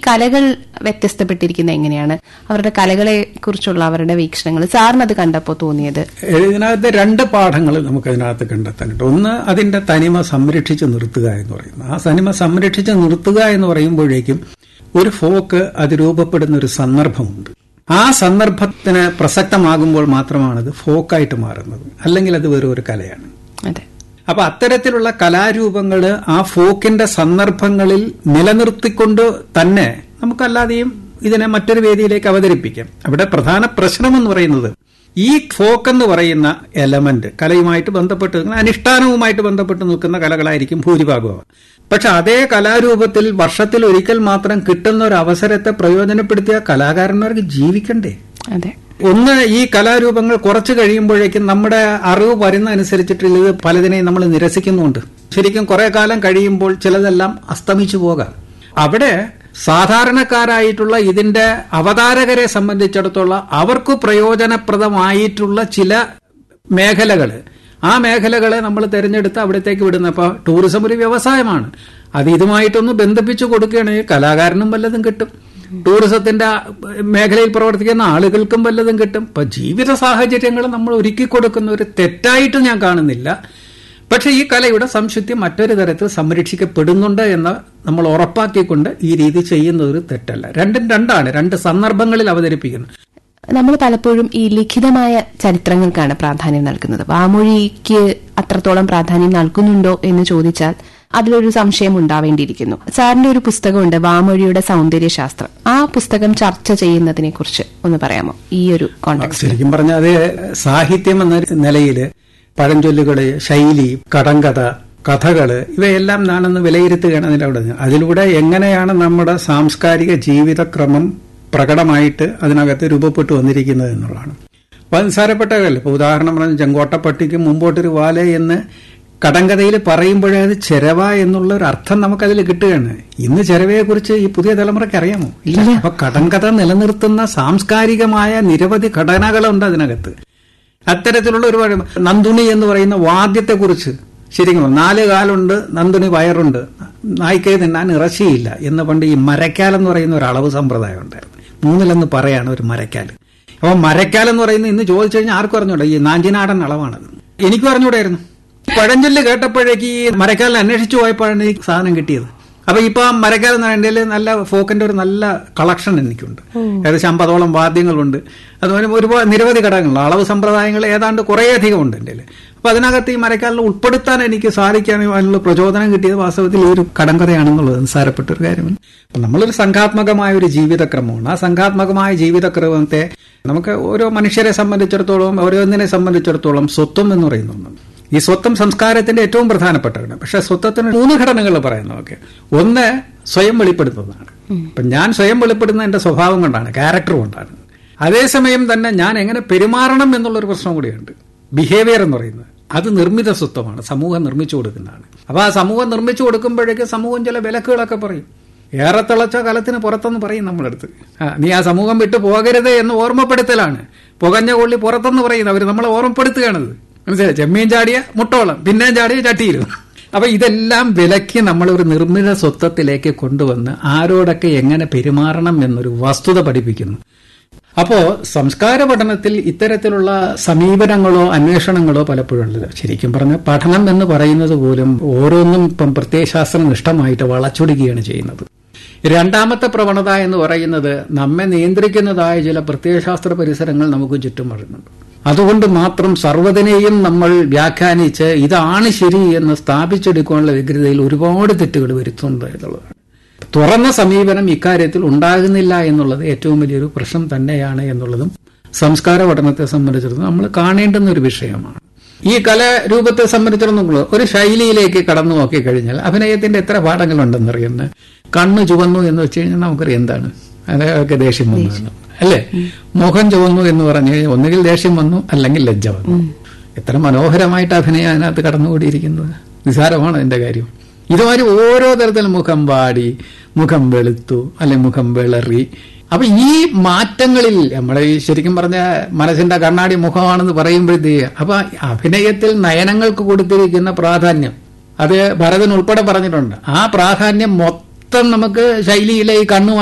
കലകൾ വ്യത്യസ്തപ്പെട്ടിരിക്കുന്ന എങ്ങനെയാണ് അവരുടെ കലകളെ കുറിച്ചുള്ള അവരുടെ വീക്ഷണങ്ങൾ സാറിന് അത് കണ്ടപ്പോൾ തോന്നിയത് ഇതിനകത്ത് രണ്ട് പാഠങ്ങൾ നമുക്ക് അതിനകത്ത് കണ്ടെത്താനുണ്ട് ഒന്ന് അതിന്റെ തനിമ സംരക്ഷിച്ച് നിർത്തുക എന്ന് പറയുന്നത് ആ തനിമ സംരക്ഷിച്ച് നിർത്തുക എന്ന് പറയുമ്പോഴേക്കും ഒരു ഫോക്ക് അത് രൂപപ്പെടുന്ന ഒരു സന്ദർഭമുണ്ട് ആ സന്ദർഭത്തിന് പ്രസക്തമാകുമ്പോൾ മാത്രമാണ് അത് ഫോക്കായിട്ട് മാറുന്നത് അല്ലെങ്കിൽ അത് വെറും ഒരു കലയാണ് അതെ അപ്പൊ അത്തരത്തിലുള്ള കലാരൂപങ്ങൾ ആ ഫോക്കിന്റെ സന്ദർഭങ്ങളിൽ നിലനിർത്തിക്കൊണ്ട് തന്നെ നമുക്കല്ലാതെയും ഇതിനെ മറ്റൊരു വേദിയിലേക്ക് അവതരിപ്പിക്കാം അവിടെ പ്രധാന പ്രശ്നം എന്ന് പറയുന്നത് ഈ ഫോക്ക് എന്ന് പറയുന്ന എലമെന്റ് കലയുമായിട്ട് ബന്ധപ്പെട്ട് നിൽക്കുന്ന അനുഷ്ഠാനവുമായിട്ട് ബന്ധപ്പെട്ട് നിൽക്കുന്ന കലകളായിരിക്കും ഭൂരിഭാഗവും പക്ഷെ അതേ കലാരൂപത്തിൽ വർഷത്തിൽ ഒരിക്കൽ മാത്രം കിട്ടുന്ന ഒരു അവസരത്തെ പ്രയോജനപ്പെടുത്തിയ കലാകാരന്മാർക്ക് ജീവിക്കണ്ടേ അതെ ഒന്ന് ഈ കലാരൂപങ്ങൾ കുറച്ച് കഴിയുമ്പോഴേക്കും നമ്മുടെ അറിവ് വരുന്ന അനുസരിച്ചിട്ടുള്ള ഇത് പലതിനെയും നമ്മൾ നിരസിക്കുന്നുണ്ട് ശരിക്കും കുറെ കാലം കഴിയുമ്പോൾ ചിലതെല്ലാം അസ്തമിച്ചു പോകാം അവിടെ സാധാരണക്കാരായിട്ടുള്ള ഇതിന്റെ അവതാരകരെ സംബന്ധിച്ചിടത്തോളം അവർക്ക് പ്രയോജനപ്രദമായിട്ടുള്ള ചില മേഖലകള് ആ മേഖലകളെ നമ്മൾ തിരഞ്ഞെടുത്ത് അവിടത്തേക്ക് വിടുന്നത് അപ്പൊ ടൂറിസം ഒരു വ്യവസായമാണ് അത് ഇതുമായിട്ടൊന്ന് ബന്ധിപ്പിച്ചു കൊടുക്കുകയാണെങ്കിൽ കലാകാരനും വല്ലതും കിട്ടും ടൂറിസത്തിന്റെ മേഖലയിൽ പ്രവർത്തിക്കുന്ന ആളുകൾക്കും വല്ലതും കിട്ടും ഇപ്പൊ ജീവിത സാഹചര്യങ്ങൾ നമ്മൾ ഒരുക്കി കൊടുക്കുന്ന ഒരു തെറ്റായിട്ട് ഞാൻ കാണുന്നില്ല പക്ഷെ ഈ കലയുടെ സംശുദ്ധി മറ്റൊരു തരത്തിൽ സംരക്ഷിക്കപ്പെടുന്നുണ്ട് എന്ന് നമ്മൾ ഉറപ്പാക്കിക്കൊണ്ട് ഈ രീതി ചെയ്യുന്നത് ഒരു തെറ്റല്ല രണ്ടും രണ്ടാണ് രണ്ട് സന്ദർഭങ്ങളിൽ അവതരിപ്പിക്കുന്നത് നമ്മൾ പലപ്പോഴും ഈ ലിഖിതമായ ചരിത്രങ്ങൾക്കാണ് പ്രാധാന്യം നൽകുന്നത് വാമൊഴിക്ക് അത്രത്തോളം പ്രാധാന്യം നൽകുന്നുണ്ടോ എന്ന് ചോദിച്ചാൽ അതിലൊരു സംശയം ഉണ്ടാവേണ്ടിയിരിക്കുന്നു സാറിന്റെ ഒരു പുസ്തകമുണ്ട് വാമൊഴിയുടെ സൗന്ദര്യശാസ്ത്രം ആ പുസ്തകം ചർച്ച ചെയ്യുന്നതിനെ കുറിച്ച് ഒന്ന് പറയാമോ ഈ ഒരു കോണ്ടെക്സ്റ്റ് ശരിക്കും പറഞ്ഞാൽ അത് സാഹിത്യം എന്ന നിലയില് പഴഞ്ചൊല്ലുകള് ശൈലി കടങ്കഥ കഥകള് ഇവയെല്ലാം ഞാനൊന്ന് വിലയിരുത്തുകയാണ് അതിൻ്റെ അവിടെ അതിലൂടെ എങ്ങനെയാണ് നമ്മുടെ സാംസ്കാരിക ജീവിതക്രമം പ്രകടമായിട്ട് അതിനകത്ത് രൂപപ്പെട്ടു വന്നിരിക്കുന്നത് എന്നുള്ളതാണ് അപ്പൊ അത് നിസ്സാരപ്പെട്ടതല്ല ഇപ്പൊ ഉദാഹരണം പറഞ്ഞ ചെങ്കോട്ടപ്പട്ടിക്ക് മുമ്പോട്ടൊരു വാല എന്ന് കടങ്കഥയിൽ പറയുമ്പോഴേ അത് ചെരവ എന്നുള്ള ഒരു അർത്ഥം നമുക്കതിൽ കിട്ടുകയാണ് ഇന്ന് ചെരവയെ കുറിച്ച് ഈ പുതിയ തലമുറയ്ക്ക് അറിയാമോ ഇല്ല അപ്പൊ കടങ്കഥ നിലനിർത്തുന്ന സാംസ്കാരികമായ നിരവധി ഘടനകളുണ്ട് അതിനകത്ത് അത്തരത്തിലുള്ള ഒരു നന്ദുണി എന്ന് പറയുന്ന വാദ്യത്തെക്കുറിച്ച് ശരിക്കും നാല് കാലുണ്ട് നന്ദുണി വയറുണ്ട് നായ്ക്കേ തിന്നാൻ ഇറച്ചിയില്ല എന്ന് പണ്ട് ഈ മരക്കാൽ എന്ന് പറയുന്ന ഒരു അളവ് സമ്പ്രദായം ഉണ്ടായിരുന്നു മൂന്നിലെന്ന് പറയാണ് ഒരു മരക്കാൽ അപ്പൊ മരക്കാൽ എന്ന് പറയുന്നത് ഇന്ന് ചോദിച്ചു കഴിഞ്ഞാൽ ആർക്കും അറിഞ്ഞൂടാ ഈ നാഞ്ചിനാടൻ അളവാണത് എനിക്കും അറിഞ്ഞൂടായിരുന്നു പഴഞ്ചൊല്ല് കേട്ടപ്പോഴേക്ക് ഈ മരക്കാലിനെ അന്വേഷിച്ചു പോയപ്പോഴാണ് ഈ സാധനം കിട്ടിയത് അപ്പൊ ഇപ്പൊ ആ മരക്കാലം എന്ന് പറയുന്നത് നല്ല ഫോക്കിന്റെ ഒരു നല്ല കളക്ഷൻ എനിക്കുണ്ട് ഏകദേശം അമ്പതോളം വാദ്യങ്ങളുണ്ട് അതുപോലെ ഒരുപാട് നിരവധി ഘടകങ്ങൾ അളവ് സമ്പ്രദായങ്ങൾ ഏതാണ്ട് കുറേയധികം ഉണ്ട് എൻ്റെ അപ്പൊ അതിനകത്ത് ഈ മരക്കാലിനെ ഉൾപ്പെടുത്താൻ എനിക്ക് സാധിക്കാനും അതിനുള്ള പ്രചോദനം കിട്ടിയത് വാസ്തവത്തിൽ ഈ ഒരു കടങ്കഥയാണെന്നുള്ളത് നിസ്സാരപ്പെട്ട ഒരു കാര്യമാണ് അപ്പൊ നമ്മളൊരു സംഘാത്മകമായ ഒരു ജീവിതക്രമമാണ് ആ സംഘാത്മകമായ ജീവിതക്രമത്തെ നമുക്ക് ഓരോ മനുഷ്യരെ സംബന്ധിച്ചിടത്തോളം ഓരോന്നിനെ സംബന്ധിച്ചിടത്തോളം സ്വത്വം എന്ന് പറയുന്ന ഒന്നുണ്ട് ഈ സ്വത്വം സംസ്കാരത്തിന്റെ ഏറ്റവും പ്രധാനപ്പെട്ടതാണ് പക്ഷെ സ്വത്വത്തിന് മൂന്ന് ഘടനകൾ പറയുന്നതൊക്കെ ഒന്ന് സ്വയം വെളിപ്പെടുത്തുന്നതാണ് ഇപ്പൊ ഞാൻ സ്വയം വെളിപ്പെടുന്ന എന്റെ സ്വഭാവം കൊണ്ടാണ് ക്യാരക്ടർ കൊണ്ടാണ് അതേസമയം തന്നെ ഞാൻ എങ്ങനെ പെരുമാറണം എന്നുള്ളൊരു പ്രശ്നം കൂടിയുണ്ട് ബിഹേവിയർ എന്ന് പറയുന്നത് അത് നിർമ്മിത സ്വത്വമാണ് സമൂഹം നിർമ്മിച്ചു കൊടുക്കുന്നതാണ് അപ്പൊ ആ സമൂഹം നിർമ്മിച്ചു കൊടുക്കുമ്പോഴേക്ക് സമൂഹം ചില വിലക്കുകളൊക്കെ പറയും ഏറെ തിളച്ച കലത്തിന് പുറത്തെന്ന് പറയും നമ്മളടുത്ത് ആ നീ ആ സമൂഹം വിട്ടു പോകരുത് എന്ന് ഓർമ്മപ്പെടുത്തലാണ് പുകഞ്ഞ കൊള്ളി പുറത്തെന്ന് പറയുന്നത് അവർ നമ്മളെ ഓർമ്മപ്പെടുത്തുകയാണത് മനസ്സിലായി ചെമ്മീൻ ചാടിയ മുട്ടോളം പിന്നെയും ചാടിയ ചട്ടിയിലും അപ്പൊ ഇതെല്ലാം വിലക്കി നമ്മൾ ഒരു നിർമ്മിത സ്വത്വത്തിലേക്ക് കൊണ്ടുവന്ന് ആരോടൊക്കെ എങ്ങനെ പെരുമാറണം എന്നൊരു വസ്തുത പഠിപ്പിക്കുന്നു അപ്പോ സംസ്കാര പഠനത്തിൽ ഇത്തരത്തിലുള്ള സമീപനങ്ങളോ അന്വേഷണങ്ങളോ പലപ്പോഴും ഉള്ളത് ശരിക്കും പറഞ്ഞ പഠനം എന്ന് പറയുന്നത് പോലും ഓരോന്നും ഇപ്പം പ്രത്യയശാസ്ത്ര നിഷ്ഠമായിട്ട് വളച്ചൊടുക്കുകയാണ് ചെയ്യുന്നത് രണ്ടാമത്തെ പ്രവണത എന്ന് പറയുന്നത് നമ്മെ നിയന്ത്രിക്കുന്നതായ ചില പ്രത്യയശാസ്ത്ര പരിസരങ്ങൾ നമുക്ക് ചുറ്റും വരുന്നുണ്ട് അതുകൊണ്ട് മാത്രം സർവ്വതിനെയും നമ്മൾ വ്യാഖ്യാനിച്ച് ഇതാണ് ശരി എന്ന് സ്ഥാപിച്ചെടുക്കാനുള്ള വ്യഗ്രതയിൽ ഒരുപാട് തെറ്റുകൾ വരുത്തുന്നുണ്ട് എന്നുള്ളതാണ് തുറന്ന സമീപനം ഇക്കാര്യത്തിൽ ഉണ്ടാകുന്നില്ല എന്നുള്ളത് ഏറ്റവും വലിയൊരു പ്രശ്നം തന്നെയാണ് എന്നുള്ളതും സംസ്കാര പഠനത്തെ സംബന്ധിച്ചിടത്തോളം നമ്മൾ കാണേണ്ടുന്ന ഒരു വിഷയമാണ് ഈ കലാരൂപത്തെ സംബന്ധിച്ചിടത്തോളം ഒരു ശൈലിയിലേക്ക് കടന്നു നോക്കി കഴിഞ്ഞാൽ അഭിനയത്തിന്റെ എത്ര പാഠങ്ങളുണ്ടെന്നറിയുന്നത് കണ്ണ് ചുവന്നു എന്ന് വെച്ച് കഴിഞ്ഞാൽ നമുക്കറിയാം എന്താണ് അതൊക്കെ ദേഷ്യം വന്നു അല്ലേ മുഖം ചുവന്നു എന്ന് പറഞ്ഞു കഴിഞ്ഞാൽ ഒന്നുകിൽ ദേഷ്യം വന്നു അല്ലെങ്കിൽ ലജ്ജ വന്നു എത്ര മനോഹരമായിട്ട് അഭിനയം അതിനകത്ത് കടന്നുകൂടിയിരിക്കുന്നത് നിസാരമാണ് എന്റെ കാര്യം ഇതുമാതിരി ഓരോ തരത്തിലും മുഖം വാടി മുഖം വെളുത്തു അല്ലെ മുഖം വിളറി അപ്പൊ ഈ മാറ്റങ്ങളിൽ നമ്മളെ ഈ ശരിക്കും പറഞ്ഞ മനസ്സിന്റെ കണ്ണാടി മുഖമാണെന്ന് പറയുമ്പോഴത്തേക്ക് അപ്പൊ അഭിനയത്തിൽ നയനങ്ങൾക്ക് കൊടുത്തിരിക്കുന്ന പ്രാധാന്യം അത് ഭരതൻ ഉൾപ്പെടെ പറഞ്ഞിട്ടുണ്ട് ആ പ്രാധാന്യം മൊത്തം നമുക്ക് ശൈലിയിലെ ഈ കണ്ണുമായി